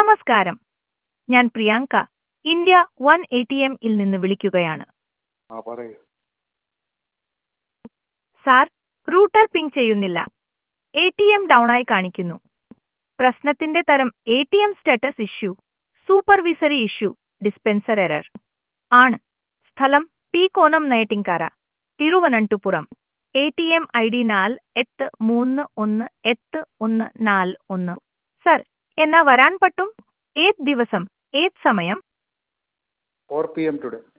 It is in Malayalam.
നമസ്കാരം ഞാൻ Priyanka India one A T എമ്മിൽ നിന്ന് വിളിക്കുകയാണ് ആ പറയൂ സാർ റൂട്ടർ പിങ് ചെയ്യുന്നില്ല എ ടി എം ഡൗൺ ആയി കാണിക്കുന്നു പ്രശ്നത്തിന്റെ തരം A T M status issue supervisory issue dispenser error ആണ് സ്ഥലം P Konam Neyyattinkara Thiruvananthapuram A T M I D നാൽ എട്ട് മൂന്ന് ഒന്ന് എട്ട് ഒന്ന് നാല് ഒന്ന് സർ എന്നാ വരാൻ പറ്റും ഏത് ദിവസം ഏത് സമയം ഫോർ പി എം ടുഡേ